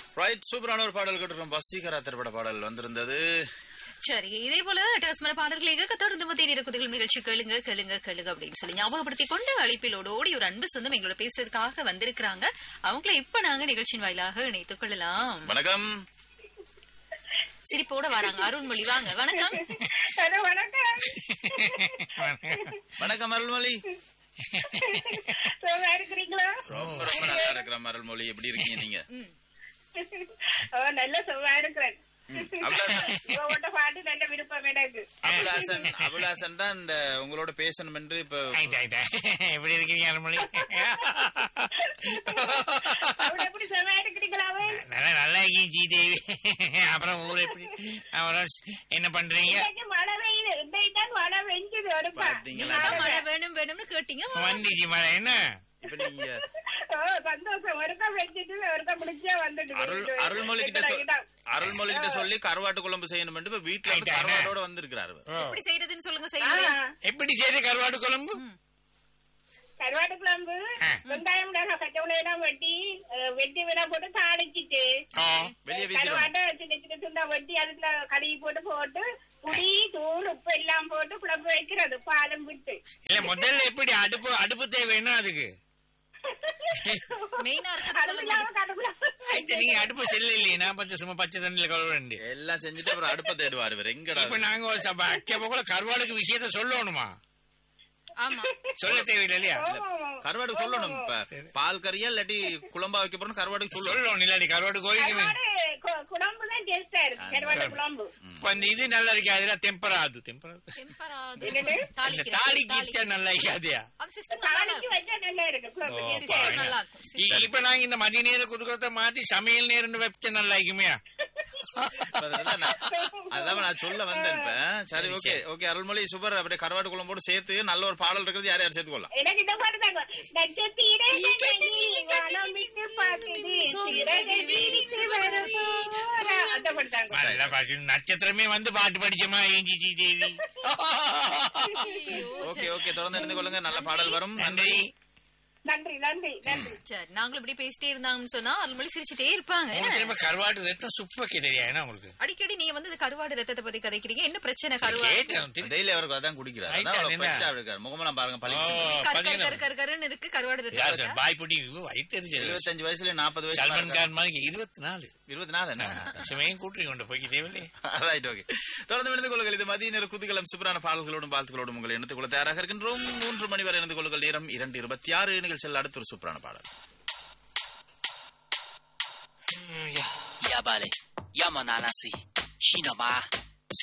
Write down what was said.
Right சூப்பரான ஒரு பாடல் கேட்டுருக்கோம் வசீகரா திரைப்பட பாடல் வந்திருந்தது சரி இதே போல டஸ்மன பாடல்களை தொடர்ந்து மத்திய இருக்குதுகள் நிகழ்ச்சி கேளுங்க கேளுங்க கேளுங்க அப்படின்னு சொல்லி ஞாபகப்படுத்தி கொண்டு அழைப்பிலோடு ஓடி ஒரு அன்பு சொந்தம் எங்களோட பேசுறதுக்காக வந்திருக்கிறாங்க அவங்கள இப்ப நாங்க நிகழ்ச்சியின் வாயிலாக இணைத்துக் கொள்ளலாம் வணக்கம் சிரிப்போட வராங்க அருண்மொழி வாங்க வணக்கம் ஹலோ வணக்கம் வணக்கம் அருள்மொழி சுகமா இருக்கிறீங்களா ரொம்ப ரொம்ப நல்லா இருக்கிற அருள்மொழி எப்படி இருக்கீங்க நீங்க ஓ நல்ல சுகமா இருக்கிறேன் அபிலாசன் உங்கள்கிட்ட பாட்டு நல்ல விருப்பம் எனக்கு அபிலாசன் அபிலாசன் தான் இந்த உங்களோட பேசணும் என்று இப்ப ஆயிட்டா, ஆயிட்டா. எப்படி இருக்கீங்க அருள்மொழி அவள் எப்படி சுகமா இருக்கிறீங்களா அவள் நல்லா நல்லா இருக்கீங்க ஜீதேவி அப்புறம் ஊர் எப்படி அப்புறம் என்ன பண்றீங்க இன்னைக்கு மழை பெய்யுது இன்னைக்கு மழை பெஞ்சுது ஒருப்பா பாத்தீங்களா? நீங்க தான் மழை வேணும் வேணும்னு கேட்டீங்க வந்துச்சு மழை என்ன இப்ப நீங்க ஓ சந்தோஷம் ஒருக்கா பெஞ்சிட்டு ஒருக்கா முடிச்சா வந்துட்டு அருள் அருள்மொழி கிட்ட சொல் அருள்மொழி கிட்ட சொல்லி கருவாட்டு குழம்பு செய்யணும் என்று இப்ப வீட்டுல வந்து ஆயிட்டா, என்ன? கருவாட்டோட வந்திருக்கிறாரு ஓ. எப்படி செய்யறதுன்னு சொல்லுங்க செய்ய எப்படி சரி கருவாடு குழம்பு கருவாட்டு குழம்பு ஆ. வெங்காயம் மிளகாய் பச்சை மிளகாய் எல்லாம் வெட்டி அஹ், வெட்டி விட போட்டு தாளிச்சிட்டு ஓ வெளியே வீசிடும் கருவாட்டை சின்ன சின்ன துண்டா வெட்டி அதுல கழுவி போட்டு போட்டு புளி தூள் உப்பு எல்லாம் போட்டு குழம்பு வைக்கிறது பாலும் விட்டு இல்ல முதல்ல எப்படி அடுப்பு அடுப்பு தேவைன்னா அதுக்கு மெயினா இருக்கிறது அது சொல்லுங்க இல்லாம கடுப்புல ஆயிட்டு நீங்க அடுப்பு செல்ல இல்லையே நான் பச்சை சும்மா பச்சை தண்ணியில கழுவுறேன் எல்லாம் செஞ்சுட்டு அப்புறம் அடுப்பை தேடுவாரு இவர் எங்கடா இப்ப நாங்க ஒரு சப- அக்க போல கருவாடுக்கு விஷயத்த சொல்லணுமா ஆமா சொல்ல தேவையில்லை இல்லையா கருவாடு சொல்லணும் இப்ப பால் கறியா இல்லாட்டி குழம்பா வைக்க போறோம் கருவாடுக்கு சொல்லணும் சொல்லணும் இல்லாட்டி கருவாடு கோழிக்கு கருவாடு கு- குழம்பு தான் டேஸ்டா இருக்கு கருவாட்டு குழம்பு இப்ப அந்த இது நல்லா இருக்கு அதுல தெம்பராது தெம்பராது டெம்பராது என்னது? இந்த தாளிக்கிறது. தாலி தாளி. கிச்சா நல்லா இருக்காதியா அது சிஸ்டம் நல்லா தாளிச்சு இருக்கும் வச்சா நல்லா இருக்கு குழம்பு ஓ, taste ஆ சிஸ்டம் இருக்கு. நல்லா இருக்கும் இ- இப்ப நாங்க இந்த மதிய நேர குதுக்கத்தை மாத்தி சமையல் நேரம் வச்ச நல்லா இருக்குமே இப்ப அதுதான் நான்- அதான் நான் சொல்ல வந்தேன் இப்ப சரி ஓகே ஓகே அருள்மொழி சூப்பர் அப்படியே கருவாடு குழம்போடு சேர்த்து நல்ல ஒரு பாடல் இருக்கிறது யார் யார் சேர்த்துக்கொள்ளலாம் எனக்கு இந்த பாட்டு தாங்க நட்சத்திர வானம் விட்டு பார்க்குது சிறகு விரித்து வரும் போல. அந்த பாட்டு தாங்க நல்ல பாட்டு நட்சத்திரமே வந்து பாட்டு படிச்சமா ஏஞ்சி தேவி ஓகே ஓகே தொடர்ந்து இருந்து கொள்ளுங்க நல்ல பாடல் வரும் நன்றி நன்றி நன்றி நன்றி சரி நாங்களும் இப்படி பேசிட்டே இருந்தாங்கன்னு சொன்னா அருள்மொழி சிரிச்சுட்டே இருப்பாங்க உங்களுக்கு திரும்ப கருவாடு ரத்தம் சுப்பு வைக்க தெரியா என்ன உங்களுக்கு அடிக்கடி நீங்க வந்து இந்த கருவாடு ரத்தத்தை பத்தி கதைக்கிறீங்க என்ன பிரச்சனை கருவாடு கேட்டேன் திருப்பி. டெய்லி அவருக்கு அதான் குடிக்கிறார் Right, அதான் என்ன? ஃப்ரெஷ்ஷா இருக்காரு முகமெல்லாம் பாருங்க ஓ, பளிச்சு கரு கரு பாத்தீங்களா? கரு கரு கருன்னு இருக்கு கருவாடு யார் ரத்தம் சார் பாய் பொடி வயிற்று இருபத்தஞ்சு வயசுல நாற்பது வயசு சல்மான் கான் மாதிரி இருபத்தி நாலு இருபத்தி நாலு என்ன சுமையும் கூட்டி கொண்டு போய் தேவையில்லை ரைட் ஓகே தொடர்ந்து இணைந்து கொள்ளுங்கள் இது மதிய நேர குதூகலம் சூப்பரான பாடல்களோடும் வாழ்த்துக்களோடும் உங்களை இணைத்துக் கொள்ள தயாராக இருக்கின்றோம் மூன்று மணி வரை இணைந்து கொள்ளுங்கள் நேரம் இரண்டு இருபத்தி ஆறு நிகழ்ச்சியில் அடுத்த ஒரு சூப்பரான பாடல் 要不嘞，要么拿那西，西的嘛。